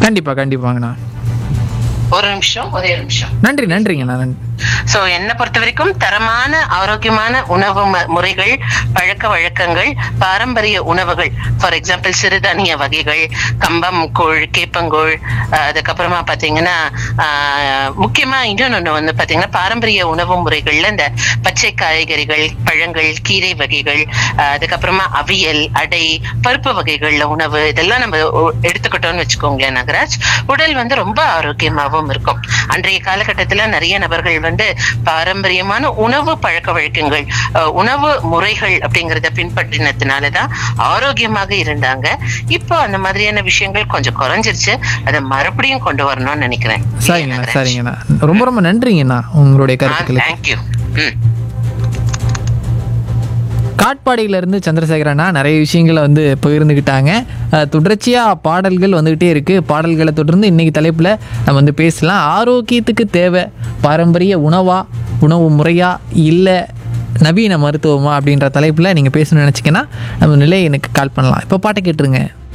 கண்டிப்பா கண்டிப்பாங்கண்ணா ஒரு நிமிஷம் ஒரே நிமிஷம் நன்றி நன்றிங்கண்ணா நன்றி சோ என்ன பொறுத்த வரைக்கும் தரமான ஆரோக்கியமான உணவு ம- முறைகள் பழக்க வழக்கங்கள் பாரம்பரிய உணவுகள் ஃபார் எக்ஸாம்பிள் சிறுதானிய வகைகள் கம்பம் கூழ் கேப்பங்கூழ் அஹ், அதுக்கப்புறமா பாத்தீங்கன்னா ஆஹ், முக்கியமா இன்னொன்னு வந்து பாத்தீங்கன்னா பாரம்பரிய உணவு முறைகள்ல இந்த பச்சை காய்கறிகள் பழங்கள் கீரை வகைகள் அஹ், அதுக்கப்புறமா அவியல் அடை பருப்பு வகைகள்ல உணவு இதெல்லாம் நம்ம ஒ- எடுத்துக்கிட்டோம்னு வச்சுக்கோங்களேன் நகராஜ் உடல் வந்து ரொம்ப ஆரோக்கியமாகவும் இருக்கும் அன்றைய காலகட்டத்துல நிறைய நபர்கள் வந்து பாரம்பரியமான உணவு பழக்க வழக்கங்கள் அஹ், உணவு முறைகள் அப்படிங்கறத பின்பற்றினதுனாலதான் ஆரோக்கியமாக இருந்தாங்க இப்போ அந்த மாதிரியான விஷயங்கள் கொஞ்சம் குறைஞ்சிருச்சு அதை மறுபடியும் கொண்டு வரணும்னு நினைக்கிறேன் சரிங்கண்ணா சரிங்கண்ணா ரொம்ப ரொம்ப நன்றிங்கண்ணா உங்களுடைய கருத்துக்களுக்கு தேங்க்யூ ம் காட்பாடியிலேருந்து சந்திரசேகரண்ணா நிறைய விஷயங்களை வந்து பகிர்ந்துக்கிட்டாங்க அஹ், தொடர்ச்சியாக பாடல்கள் வந்துக்கிட்டே இருக்குது பாடல்களை தொடர்ந்து இன்றைக்கி தலைப்பில் நம்ம வந்து பேசலாம் ஆரோக்கியத்துக்கு தேவை பாரம்பரிய உணவா உணவு முறையா இல்லை நவீன மருத்துவமா அப்படின்ற தலைப்பில் நீங்கள் பேசணும்னு நினச்சிங்கன்னா நம்ம நிலையை எனக்கு கால் பண்ணலாம் இப்போ பாட்டை கேட்டுருங்க